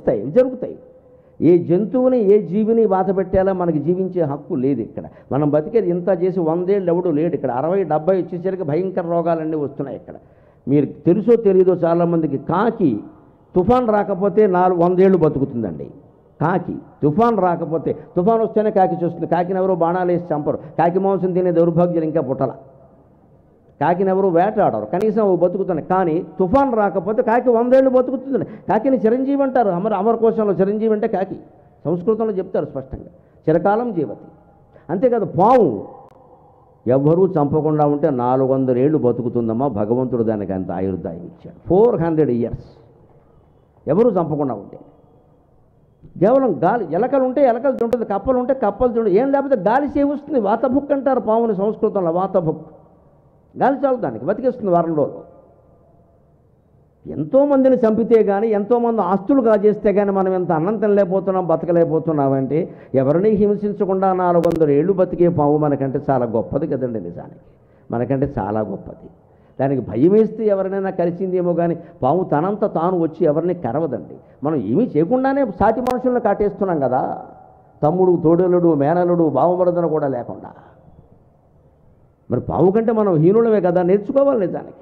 జరుగుతాయి జరుగుతాయి ఏ జంతువుని ఏ జీవిని బాధ పెట్టేలా మనకి జీవించే హక్కు లేదు ఇక్కడ మనం బతికేది ఇంత చేసి వందేళ్ళు ఎవడు లేడు ఇక్కడ అరవై డెబ్బై వచ్చేసరికి భయంకర రోగాలన్నీ వస్తున్నాయి ఇక్కడ మీరు తెలుసో తెలియదో చాలామందికి కాకి తుఫాన్ రాకపోతే నాలుగు వందేళ్ళు బతుకుతుందండి కాకి తుఫాన్ రాకపోతే తుఫాన్ వస్తేనే కాకి చూస్తుంది కాకిని ఎవరో బాణాలు వేసి చంపరు కాకి మాంసం తినే దౌర్భాగ్యం ఇంకా పుట్టల కాకిని ఎవరు వేటాడరు కనీసం అవి బతుకుతున్నాయి కానీ తుఫాన్ రాకపోతే కాకి వందేళ్ళు బతుకుతుంది కాకిని చిరంజీవి అంటారు అమర అమరకోశంలో చిరంజీవి అంటే కాకి సంస్కృతంలో చెప్తారు స్పష్టంగా చిరకాలం జీవతి అంతేకాదు పాము ఎవ్వరూ చంపకుండా ఉంటే నాలుగు వందల ఏళ్ళు బతుకుతుందమ్మా భగవంతుడు దానికి అంత ఆయుర్దాయం ఇచ్చాడు ఫోర్ హండ్రెడ్ ఇయర్స్ ఎవరూ చంపకుండా ఉంటే కేవలం గాలి ఎలకలు ఉంటే ఎలకలు తింటుంది కప్పలు ఉంటే కప్పలు తింటుంది ఏం లేకపోతే గాలి సేవిస్తుంది వాతభుక్ అంటారు పాముని సంస్కృతంలో వాతభుక్ గాలి చాలు దానికి బతికేస్తుంది వారం రోజులు ఎంతోమందిని చంపితే కానీ ఎంతోమంది ఆస్తులు కాజేస్తే కానీ మనం ఎంత అన్నం తినలేకపోతున్నాం బతకలేకపోతున్నామంటే ఎవరిని హింసించకుండా నాలుగు వందల ఏళ్ళు బతికే పాము మనకంటే చాలా గొప్పది కదండి నిజానికి మనకంటే చాలా గొప్పది దానికి భయం వేస్తే ఎవరినైనా కలిసిందేమో కానీ పాము తనంత తాను వచ్చి ఎవరిని కరవదండి మనం ఏమీ చేయకుండానే సాటి మనుషులను కాటేస్తున్నాం కదా తమ్ముడు తోడలుడు మేనలుడు బావమరదన కూడా లేకుండా మరి పాము కంటే మనం హీనులమే కదా నేర్చుకోవాలి నిజానికి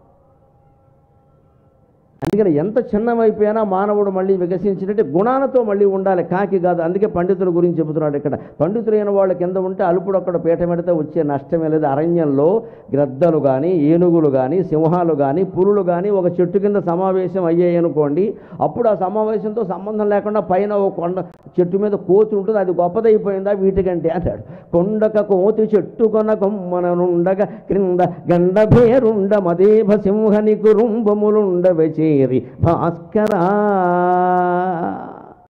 అందుకని ఎంత చిన్నవైపోయినా మానవుడు మళ్ళీ వికసించినట్టు గుణాలతో మళ్ళీ ఉండాలి కాకి కాదు అందుకే పండితుల గురించి చెబుతున్నాడు ఇక్కడ పండితులైన వాళ్ళ కింద ఉంటే అలుపుడు అక్కడ పీట పెడితే వచ్చే నష్టమే లేదు అరణ్యంలో గ్రద్దలు కానీ ఏనుగులు కానీ సింహాలు కానీ పులులు కానీ ఒక చెట్టు కింద సమావేశం అయ్యాయి అనుకోండి అప్పుడు ఆ సమావేశంతో సంబంధం లేకుండా పైన ఒక కొండ చెట్టు మీద కోతి ఉంటుంది అది గొప్పదైపోయిందా వీటికంటే అంటాడు కొండక కోతి చెట్టు కొన కొమ్మననుండగా క్రింద గండ భేరుండ మదేభ సింహని కురుంబములుండవే చేరి భాస్కరా